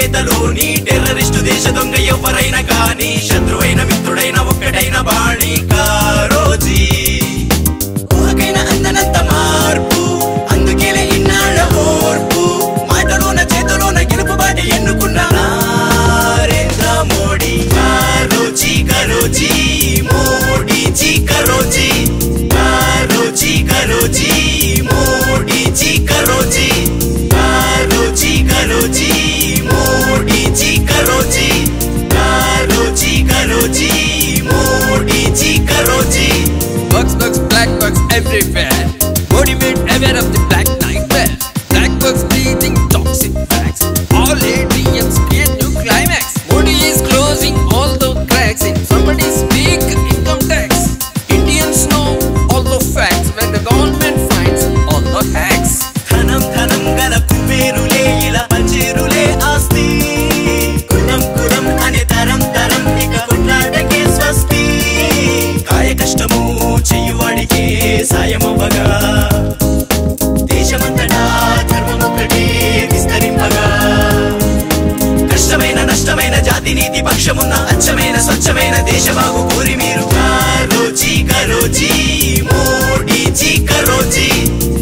నేతలోని terrorist దేశ దొంగ ఎవరైనా కానీ శత్రువైన మిత్రుడైన ఒక్కటైన బాణికారోజీ ఊహకైన అందనంత మార్పు అందుకేలే ఇన్నాళ్ళ ఓర్పు మాటలోన చేతలోన గెలుపుబాటి ఎన్నుకున్న Narendra Modi కారోజీ కరోజీ Modiji కరోజీ కారోజీ కరోజీ Modiji కరోజీ కారోజీ కరోజీ Modiji కరోజీ కారోజీ కరోజీ Modiji కరోజీ Bugs, bugs, black bugs everywhere. Modi made aware of the black nightmare. Black bugs breathing toxic facts. All ATMs create new climax. Modi is closing all the cracks in somebody's big income tax. Indians know all the facts when the government finds all the hacks. ధనం ధనం గల కుబేరులే ఇలా పంచేరులే ఆస్తి కులం కులం అనే తరం తరం ఇక కొట్లాటకే స్వస్తి కాయ కష్టము చెయ్యువాడికే సాయమవ్వగా దేశమంతటా ధర్మం ఒక్కటే విస్తరింపగా కష్టమైన నష్టమైన జాతి నీతి పక్షమున్న అచ్చమైన స్వచ్ఛమైన దేశబాగు కోరి మీరు కారోజీ కరోజీ మోడీజీ కరోజీ